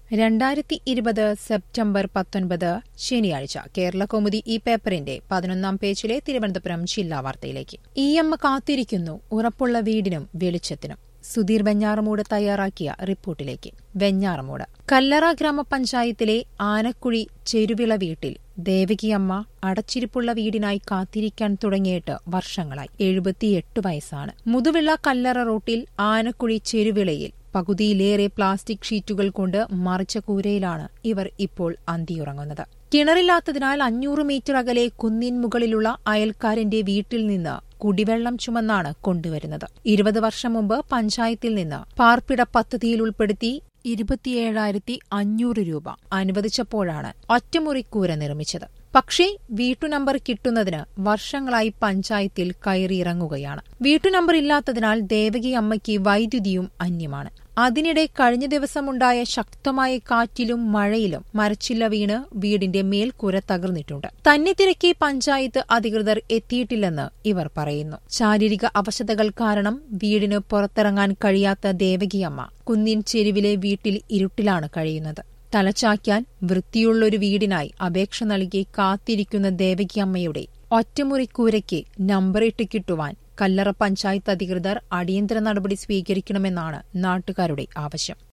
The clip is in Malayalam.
രണ്ടായിരത്തി ഇരുപത് സെപ്റ്റംബർ പത്തൊൻപത് ശനിയാഴ്ച കേരളകൗമുദി ഈ പേപ്പറിന്റെ പതിനൊന്നാം പേജിലെ തിരുവനന്തപുരം ജില്ലാ വാർത്തയിലേക്ക് ഈ അമ്മ കാത്തിരിക്കുന്നു ഉറപ്പുള്ള വീടിനും വെളിച്ചത്തിനും സുധീർ വെഞ്ഞാറമൂട് തയ്യാറാക്കിയ റിപ്പോർട്ടിലേക്ക് വെഞ്ഞാറമൂട് കല്ലറ ഗ്രാമപഞ്ചായത്തിലെ ആനക്കുഴി ചെരുവിള വീട്ടിൽ ദേവകിയമ്മ അടച്ചിരിപ്പുള്ള വീടിനായി കാത്തിരിക്കാൻ തുടങ്ങിയിട്ട് വർഷങ്ങളായി എഴുപത്തിയെട്ട് വയസ്സാണ് മുതുവിള കല്ലറ റോട്ടിൽ ആനക്കുഴി ചെരുവിളയിൽ പകുതിയിലേറെ പ്ലാസ്റ്റിക് ഷീറ്റുകൾ കൊണ്ട് മറിച്ച കൂരയിലാണ് ഇവർ ഇപ്പോൾ അന്തിയുറങ്ങുന്നത് കിണറില്ലാത്തതിനാൽ അഞ്ഞൂറ് മീറ്റർ അകലെ കുന്നിൻ മുകളിലുള്ള അയൽക്കാരന്റെ വീട്ടിൽ നിന്ന് കുടിവെള്ളം ചുമന്നാണ് കൊണ്ടുവരുന്നത് ഇരുപത് വർഷം മുമ്പ് പഞ്ചായത്തിൽ നിന്ന് പാർപ്പിട പദ്ധതിയിൽ ഉൾപ്പെടുത്തി ഇരുപത്തിയേഴായിരത്തി അഞ്ഞൂറ് രൂപ അനുവദിച്ചപ്പോഴാണ് ഒറ്റമുറിക്കൂര നിർമ്മിച്ചത് പക്ഷേ വീട്ടുനമ്പർ കിട്ടുന്നതിന് വർഷങ്ങളായി പഞ്ചായത്തിൽ കയറിയിറങ്ങുകയാണ് വീട്ടുനമ്പർ ഇല്ലാത്തതിനാൽ ദേവകി അമ്മയ്ക്ക് വൈദ്യുതിയും അന്യമാണ് അതിനിടെ കഴിഞ്ഞ ദിവസമുണ്ടായ ശക്തമായ കാറ്റിലും മഴയിലും മരച്ചില്ല വീണ് വീടിന്റെ മേൽക്കൂര തകർന്നിട്ടുണ്ട് തന്നെ തിരക്കി പഞ്ചായത്ത് അധികൃതർ എത്തിയിട്ടില്ലെന്ന് ഇവർ പറയുന്നു ശാരീരിക അവശതകൾ കാരണം വീടിന് പുറത്തിറങ്ങാൻ കഴിയാത്ത ദേവകിയമ്മ കുന്നിൻ ചെരുവിലെ വീട്ടിൽ ഇരുട്ടിലാണ് കഴിയുന്നത് തലച്ചായ്ക്കാൻ വൃത്തിയുള്ളൊരു വീടിനായി അപേക്ഷ നൽകി കാത്തിരിക്കുന്ന ദേവകിയമ്മയുടെ ഒറ്റമുറിക്കൂരയ്ക്ക് നമ്പറിട്ട് കിട്ടുവാൻ കല്ലറ പഞ്ചായത്ത് അധികൃതർ അടിയന്തര നടപടി സ്വീകരിക്കണമെന്നാണ് നാട്ടുകാരുടെ ആവശ്യം